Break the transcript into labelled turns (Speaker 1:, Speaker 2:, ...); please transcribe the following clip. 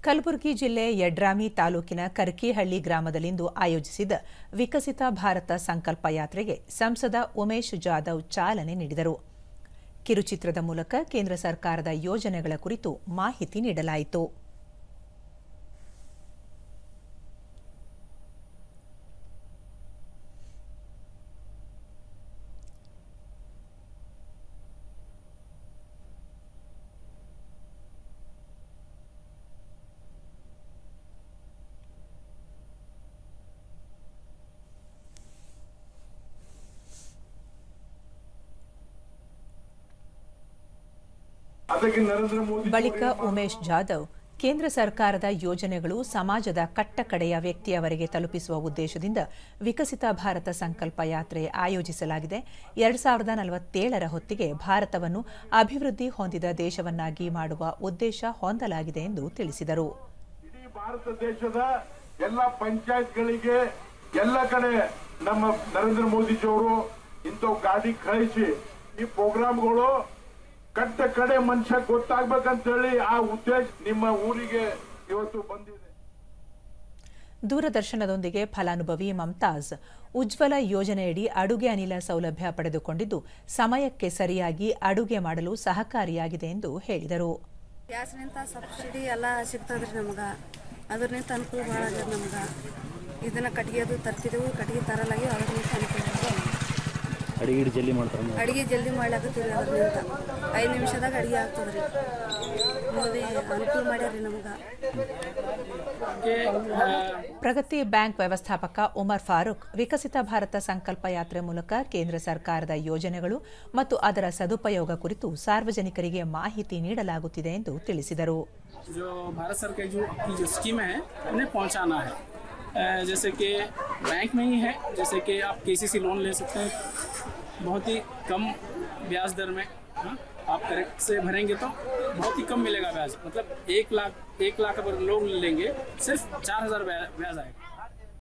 Speaker 1: ಕಲಬುರಗಿ ಜಿಲ್ಲೆ ಯಡ್ರಾಮಿ ತಾಲೂಕಿನ ಕರ್ಕಿಹಳ್ಳಿ ಗ್ರಾಮದಲ್ಲಿಂದು ಆಯೋಜಿಸಿದ್ದ ವಿಕಸಿತ ಭಾರತ ಸಂಕಲ್ಪ ಯಾತ್ರೆಗೆ ಸಂಸದ ಉಮೇಶ್ ಜಾಧವ್ ಚಾಲನೆ ನೀಡಿದರು ಕಿರುಚಿತ್ರದ ಮೂಲಕ ಕೇಂದ್ರ ಸರ್ಕಾರದ ಯೋಜನೆಗಳ ಕುರಿತು ಮಾಹಿತಿ ನೀಡಲಾಯಿತು
Speaker 2: ಅದಕ್ಕೆ ನರೇಂದ್ರ ಮೋದಿ
Speaker 1: ಬಳಿಕ ಉಮೇಶ್ ಜಾಧವ್ ಕೇಂದ್ರ ಸರ್ಕಾರದ ಯೋಜನೆಗಳು ಸಮಾಜದ ಕಟ್ಟಕಡೆಯ ವ್ಯಕ್ತಿಯವರೆಗೆ ತಲುಪಿಸುವ ಉದ್ದೇಶದಿಂದ ವಿಕಸಿತ ಭಾರತ ಸಂಕಲ್ಪ ಯಾತ್ರೆ ಆಯೋಜಿಸಲಾಗಿದೆ ಎರಡ್ ಸಾವಿರದ ನಲವತ್ತೇಳರ ಹೊತ್ತಿಗೆ ಭಾರತವನ್ನು ಅಭಿವೃದ್ಧಿ ಹೊಂದಿದ ದೇಶವನ್ನಾಗಿ ಮಾಡುವ ಉದ್ದೇಶ ಹೊಂದಲಾಗಿದೆ ಎಂದು ತಿಳಿಸಿದರು
Speaker 2: ಇಡೀ ಭಾರತ ದೇಶದ ಎಲ್ಲ ಪಂಚಾಯತ್ಗಳಿಗೆ ಎಲ್ಲ ಕಡೆ ನಮ್ಮ ನರೇಂದ್ರ ಮೋದಿಜಿಯವರು ಇಂಥವು ಗಾಡಿ ಕಳಿಸಿ ಈ ಪ್ರೋಗ್ರಾಮ್ಗಳು ಕಟ್ಟ ಕಡೆ ಮನುಷ್ಯ ಗೊತ್ತಾಗ್ಬೇಕಂತ ಹೇಳಿ ಆ ಉದ್ದೇಶ ನಿಮ್ಮ ಊರಿಗೆ ಇವತ್ತು ಬಂದಿದೆ
Speaker 1: ದೂರದರ್ಶನದೊಂದಿಗೆ ಫಲಾನುಭವಿ ಮಮ್ತಾಜ್ ಉಜ್ವಲ ಯೋಜನೆಯಡಿ ಅಡುಗೆ ಅನಿಲ ಸೌಲಭ್ಯ ಪಡೆದುಕೊಂಡಿದ್ದು ಸಮಯಕ್ಕೆ ಸರಿಯಾಗಿ ಅಡುಗೆ ಮಾಡಲು ಸಹಕಾರಿಯಾಗಿದೆ ಎಂದು ಹೇಳಿದರು
Speaker 3: ಗ್ಯಾಸ್ನಿಂದ ಸಬ್ಸಿಡಿ ಎಲ್ಲ ಸಿಗ್ತದ್ರಿ ನಮ್ಗೆ ಅದ್ರನಿಂದ ಅನುಕೂಲ ಭಾಳ ಆಗ್ಯದ ನಮ್ಗೆ ಇದನ್ನ ಕಟ್ಗೆದು ತರ್ತಿದ್ದೆವು ಕಟ್ಗೆ ತರಲಾಗಿ ಅದ್ರನಿಂದ ಅನುಕೂಲ ಆಗ್ಯದ.
Speaker 4: ಅಡಿಗೆ ಗಿಡಿ ಜಲ್ದಿ ಮಾಡ್ತಾರೆ
Speaker 3: ಅಡಿಗೆ ಜಲ್ದಿ ಮಾಡ್ಲಾಕತ್ತೀವಿ ಅದ್ರನಿಂದ ಐದು ನಿಮಿಷದಾಗ ಅಡಿಗೆ ಆಗ್ತದ್ರಿ ಮೋದಿ ಅನುಕೂಲ ಮಾಡ್ಯಾರ್ರಿ ನಮ್ಗೆ
Speaker 1: ಪ್ರಗತಿ ಬ್ಯಾಂಕ್ ವ್ಯವಸ್ಥಾಪಕ ಉಮರ್ ಫಾರೂಕ್ ವಿಕಸಿತ ಭಾರತ ಸಂಕಲ್ಪ ಯಾತ್ರೆ ಮೂಲಕ ಕೇಂದ್ರ ಸರ್ಕಾರದ ಯೋಜನೆಗಳು ಮತ್ತು ಅದರ ಸದುಪಯೋಗ ಕುರಿತು ಸಾರ್ವಜನಿಕರಿಗೆ ಮಾಹಿತಿ ನೀಡಲಾಗುತ್ತಿದೆ ಎಂದು ತಿಳಿಸಿದರು
Speaker 5: जो भारत सरकार जो की जो स्कीम है उन्हें पहुंचाना है अ, जैसे कि बैंक में ही है जैसे कि आप के लोन ले सकते हैं बहुत ही कम ब्याज दर में हाँ, आप करेक्ट से भरेंगे तो बहुत ही कम मिलेगा ब्याज मतलब एक लाख एक लाख अगर लोन लेंगे सिर्फ चार हज़ार ब्याज आएगा